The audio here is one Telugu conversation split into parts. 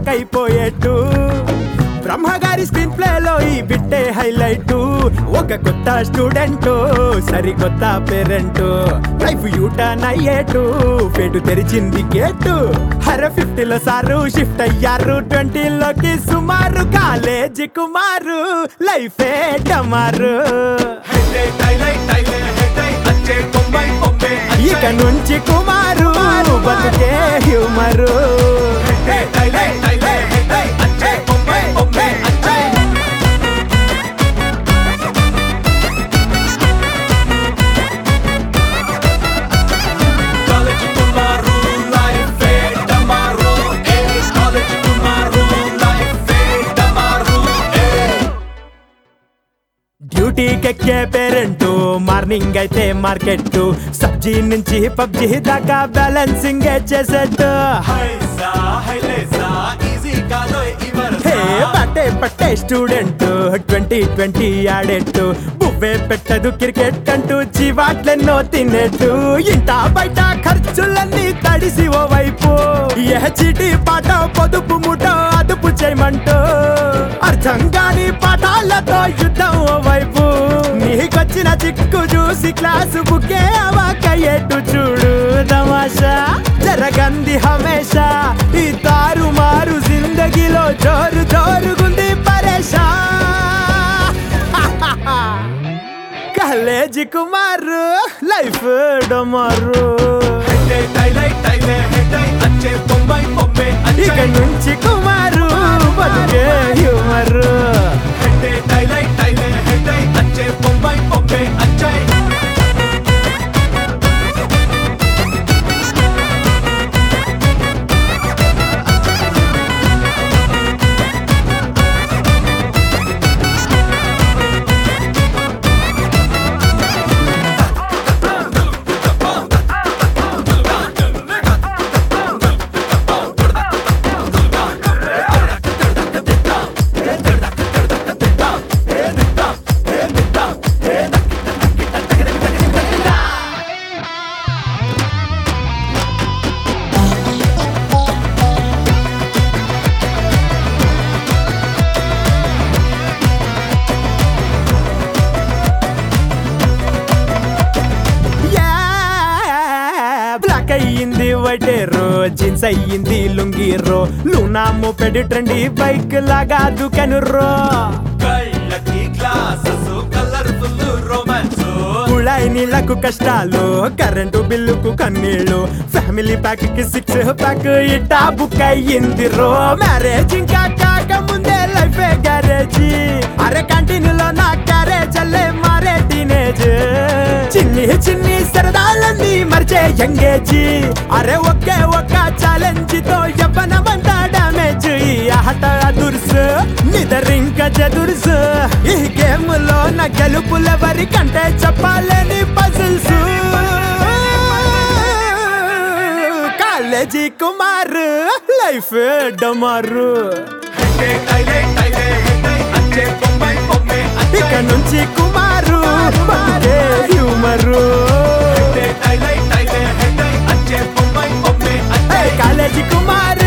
షాక్ అయిపోయేట్టు బ్రహ్మగారి స్క్రీన్ ప్లే లో ఈ బిట్టే హైలైట్ ఒక కొత్త స్టూడెంట్ సరికొత్త పేరెంట్ లైఫ్ యూటర్న్ అయ్యేటు పేటు తెరిచింది గేటు హర ఫిఫ్టీలో సారు షిఫ్ట్ అయ్యారు ట్వంటీలోకి సుమారు కాలేజ్ కుమారు లైఫే డమారు ఇక నుంచి కుమారు బతుకే హ్యూమరు డ్యూటీకెక్కే పేరెంట్ మార్నింగ్ అయితే మార్కెట్ సబ్జీ నుంచి పబ్జీ దాకా బ్యాలెన్సింగ్ చేసేట్టు హే పట్టే పట్టే స్టూడెంట్ ట్వంటీ ట్వంటీ ఆడేట్టు బువ్వే పెట్టదు క్రికెట్ అంటూ జీవాట్లెన్నో తినేట్టు ఇంట బయట ఖర్చులన్నీ తడిసి ఓ వైపు ఏ చీటీ పాట పొదుపు ముఠ అదుపు చేయమంటూ అర్థం కాని పాఠాలతో యుద్ధం ఓ వైపు నీకొచ్చిన చిక్కు చూసి క్లాసు బుకే అవాకయ్యేట్టు చూడు తమాషా జరగంది హమేషా ఈ తారు మారు జిందగీలో జోరు జోరుగుంది పరేషా కాలేజీ కుమారు లైఫ్ డమారు ఇక నుంచి కుమారు బతుకే హ్యూమరు బ్లాక్ అయ్యింది వైట్ రో జీన్స్ అయ్యింది లుంగి రో లూనా మోపెడ్ ట్రెండి బైక్ లాగా దుకను రో కుళాయి నీళ్లకు కష్టాలు కరెంటు బిల్లుకు కన్నీళ్లు ఫ్యామిలీ ప్యాక్ కి సిక్స్ ప్యాక్ ఇట్టా బుక్ అయ్యింది రో మ్యారేజ్ ఇంకా కాక ముందే లైఫ్ గ్యారేజీ అరే కంటిన్యూలో నా క్యారేజ్ అల్లే మారే టీనేజ్ చిన్ని చిన్ని సరదాలన్నీ మరిచే యంగేజీ అరే ఒకే ఒక్క ఛాలెంజ్ తో యవ్వనమంతా డామేజ్ ఈ ఆట దుర్సు నిదరింక చదుర్సు ఈ గేమ్ లో నా గెలుపులెవరి కంటే చెప్పాలని పజిల్స్ కాలేజీ కుమార్ లైఫ్ డమారు ఇక నుంచి కుమారు బతుకే హ్యూమరు ఏ కాలేజీ కుమార్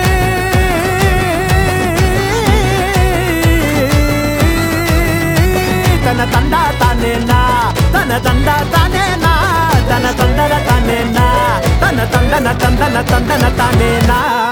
తన తండా తానేనా తన తండా తానేనా తన తండన తానేనా తన తండన తందన తందన తానేనా